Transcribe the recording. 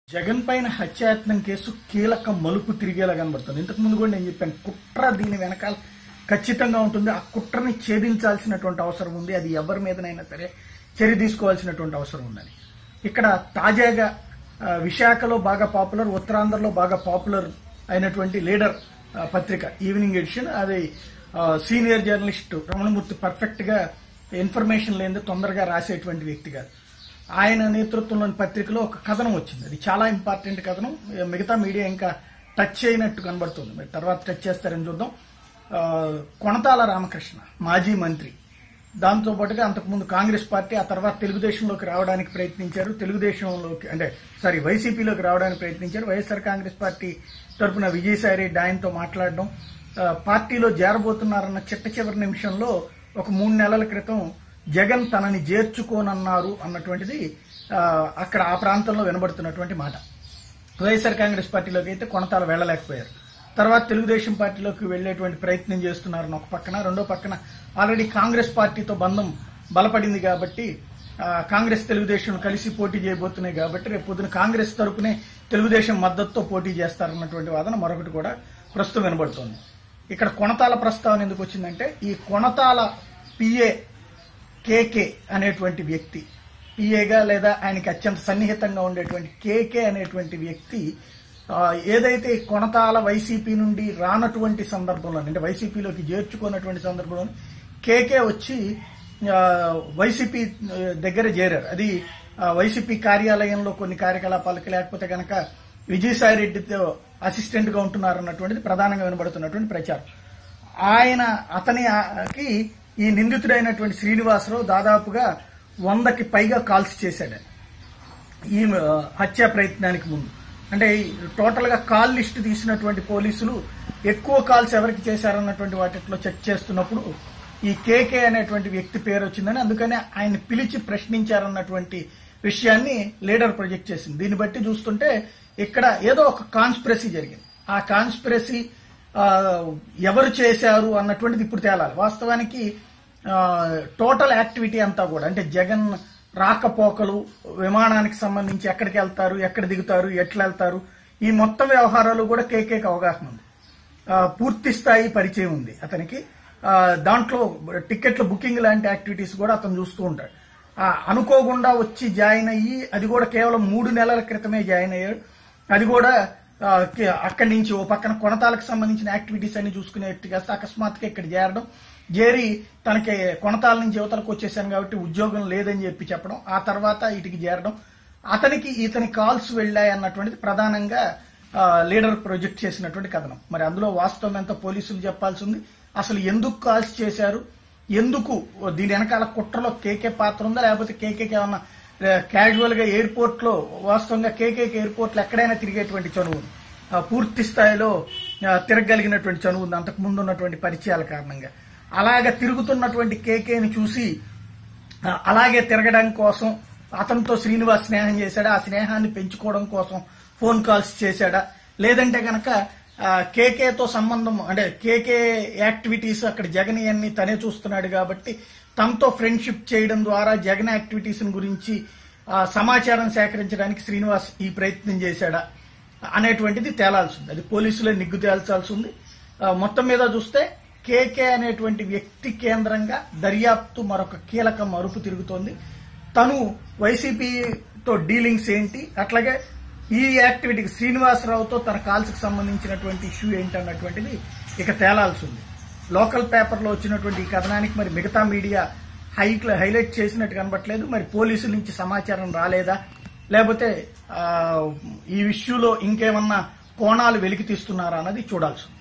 జగన్ పైన హత్యాయత్నం కేసు కీలక మలుపు తిరిగేలా కనబడుతుంది ఇంతకు ముందు కూడా నేను చెప్పాను కుట్ర దీని వెనకాల ఖచ్చితంగా ఉంటుంది ఆ కుట్రని ఛేదించాల్సినటువంటి అవసరం ఉంది అది ఎవరి మీదనైనా సరే చర్య తీసుకోవాల్సినటువంటి అవసరం ఉందని ఇక్కడ తాజాగా ఆ, విశాఖలో బాగా పాపులర్ ఉత్తరాంధ్రలో బాగా పాపులర్ అయినటువంటి లీడర్ ఆ, పత్రిక ఈవినింగ్ ఎడిషన్ అది ఆ, సీనియర్ జర్నలిస్ట్ రమణమూర్తి పర్ఫెక్ట్ గా ఇన్ఫర్మేషన్ లేనిది తొందరగా రాసేటువంటి వ్యక్తి కాదు ఆయన నేతృత్వంలోని పత్రికలో ఒక కథనం వచ్చింది అది చాలా ఇంపార్టెంట్ కథనం మిగతా మీడియా ఇంకా టచ్ చేయనట్టు కనబడుతుంది మరి తర్వాత టచ్ చేస్తారని చూద్దాం ఆ, కొణతాల రామకృష్ణ మాజీ మంత్రి దాంతో పాటుగా అంతకుముందు కాంగ్రెస్ పార్టీ ఆ తర్వాత తెలుగుదేశంలోకి రావడానికి ప్రయత్నించారు తెలుగుదేశంలోకి అంటే సారీ వైసీపీలోకి రావడానికి ప్రయత్నించారు వైఎస్ఆర్ కాంగ్రెస్ పార్టీ తరపున విజయసాయి రెడ్డి ఆయనతో మాట్లాడడం ఆ, పార్టీలో చేరబోతున్నారన్న చిట్ట చివరి నిమిషంలో ఒక మూడు నెలల క్రితం జగన్ తనని చేర్చుకోనన్నారు అన్నటువంటిది ఆ, అక్కడ ఆ ప్రాంతంలో వినబడుతున్నటువంటి మాట వైఎస్ఆర్ కాంగ్రెస్ పార్టీలోకి అయితే కొనతాల వెళ్ళలేకపోయారు తర్వాత తెలుగుదేశం పార్టీలోకి వెళ్లేటువంటి ప్రయత్నం చేస్తున్నారని ఒక పక్కన రెండో పక్కన ఆల్రెడీ కాంగ్రెస్ పార్టీతో బంధం బలపడింది కాబట్టి ఆ, కాంగ్రెస్ తెలుగుదేశం కలిసి పోటీ చేయబోతున్నాయి కాబట్టి రేపు పొద్దున కాంగ్రెస్ తరపునే తెలుగుదేశం మద్దతుతో పోటీ చేస్తారన్నటువంటి వాదన మరొకటి కూడా ప్రస్తుతం వినబడుతోంది ఇక్కడ కొనతాల ప్రస్తావన ఎందుకు వచ్చిందంటే ఈ కొనతాల పిఏ కేకే అనేటువంటి వ్యక్తి పిఏగా లేదా ఆయనకి అత్యంత సన్నిహితంగా ఉండేటువంటి కేకే అనేటువంటి వ్యక్తి ఆ, ఏదైతే ఈ కొనతాల వైసీపీ నుండి రానటువంటి సందర్భంలో అంటే వైసీపీలోకి చేర్చుకున్నటువంటి సందర్భంలో కేకే వచ్చి ఆ, వైసీపీ ఆ, దగ్గర చేరారు అది ఆ, వైసీపీ కార్యాలయంలో కొన్ని కార్యకలాపాలకి లేకపోతే కనుక విజయసాయి రెడ్డితో అసిస్టెంట్ గా ఉంటున్నారు అన్నటువంటిది ప్రధానంగా వినబడుతున్నటువంటి ప్రచారం ఆయన అతనికి ఈ నిందితుడైనటువంటి శ్రీనివాసరావు దాదాపుగా వందకి పైగా కాల్స్ చేశాడు ఈ ఆ, హత్యా ప్రయత్నానికి ముందు అంటే ఈ టోటల్ గా కాల్ లిస్ట్ తీసినటువంటి పోలీసులు ఎక్కువ కాల్స్ ఎవరికి చేశారన్నటువంటి వాటిలో చెక్ చేస్తున్నప్పుడు ఈ కేకే అనేటువంటి వ్యక్తి పేరు వచ్చిందని అందుకనే ఆయన పిలిచి ప్రశ్నించారన్నటువంటి విషయాన్ని లీడర్ ప్రొజెక్ట్ చేసింది దీన్ని బట్టి చూస్తుంటే ఇక్కడ ఏదో ఒక కాన్స్పిరసీ జరిగింది ఆ కాన్స్పిరసీ ఎవరు చేశారు అన్నటువంటిది ఇప్పుడు తేలాలి వాస్తవానికి ఆ, టోటల్ యాక్టివిటీ అంతా కూడా అంటే జగన్ రాకపోకలు విమానానికి సంబంధించి ఎక్కడికి వెళ్తారు ఎక్కడ దిగుతారు ఎట్లా వెళ్తారు ఈ మొత్తం వ్యవహారాలు కూడా కేకేకి అవగాహన ఉంది ఆ, పూర్తి స్థాయి పరిచయం ఉంది అతనికి ఆ, దాంట్లో టికెట్ల బుకింగ్ లాంటి యాక్టివిటీస్ కూడా అతను చూస్తూ ఉంటాడు ఆ, అనుకోకుండా వచ్చి జాయిన్ అయ్యి అది కూడా కేవలం మూడు నెలల క్రితమే జాయిన్ అయ్యాడు అది కూడా ఆ, కి- అక్కడి నుంచి ఓ పక్కన కొనతాలకు సంబంధించిన యాక్టివిటీస్ అన్ని చూసుకునే వ్యక్తి కాస్త అకస్మాత్తుగా ఇక్కడ చేరడం చేరి తనకి కొనతాల నుంచి యువతలకు వచ్చేసాను కాబట్టి ఉద్యోగం లేదని చెప్పి చెప్పడం ఆ తర్వాత ఇటుకి చేరడం అతనికి ఇతని కాల్స్ వెళ్ళాయి అన్నటువంటిది ప్రధానంగా ఆ, లీడర్ ప్రొజెక్ట్ చేసినటువంటి కథనం మరి అందులో వాస్తవం ఎంత పోలీసులు చెప్పాల్సి ఉంది అసలు ఎందుకు కాల్స్ చేశారు ఎందుకు దీని వెనకాల కుట్రలో కేకే పాత్ర ఉందా లేకపోతే కేకేకి ఏమన్నా క్యాజువల్ గా ఎయిర్పోర్ట్ లో వాస్తవంగా కేకేకి ఎయిర్పోర్ట్ లో ఎక్కడైనా తిరిగేటువంటి చనువు ఉంది. ఆ, పూర్తి స్థాయిలో ఆ, తిరగలిగినటువంటి చనువు ఉంది అంతకు ముందు ఉన్నటువంటి పరిచయాల కారణంగా అలాగ తిరుగుతున్నటువంటి కేకేని చూసి ఆ, అలాగే తిరగడం కోసం అతనితో శ్రీనివాస్ స్నేహం చేశాడా ఆ స్నేహాన్ని పెంచుకోవడం కోసం ఫోన్ కాల్స్ చేశాడా లేదంటే గనక ఆ, కేకేతో సంబంధం అంటే కేకే యాక్టివిటీస్ అక్కడ జగన్ అన్ని తనే చూస్తున్నాడు కాబట్టి తనతో ఫ్రెండ్షిప్ చేయడం ద్వారా జగన్ యాక్టివిటీస్ గురించి ఆ, సమాచారం సేకరించడానికి శ్రీనివాస్ ఈ ప్రయత్నం చేశాడా అనేటువంటిది తేలాల్సి ఉంది అది పోలీసులే నిగ్గు తేల్చాల్సి ఉంది ఆ, మొత్తం మీద చూస్తే కేకే అనేటువంటి వ్యక్తి కేంద్రంగా దర్యాప్తు మరొక కీలక మరుపు తిరుగుతోంది తను వైసీపీతో డీలింగ్స్ ఏంటి అట్లాగే ఈ యాక్టివిటీకి శ్రీనివాసరావుతో తన కాల్స్ కి సంబంధించినటువంటి ఇష్యూ ఏంటి అన్నటువంటిది ఇక తేలాల్సి ఉంది లోకల్ పేపర్లో వచ్చినటువంటి ఈ కథనానికి మరి మిగతా మీడియా హైట్ హైలైట్ చేసినట్టు కనబట్లేదు మరి పోలీసుల నుంచి సమాచారం రాలేదా లేకపోతే ఆ, ఈ ఇష్యూలో ఇంకేమన్నా కోణాలు వెలికి తీస్తున్నారా అన్నది చూడాల్సి ఉంది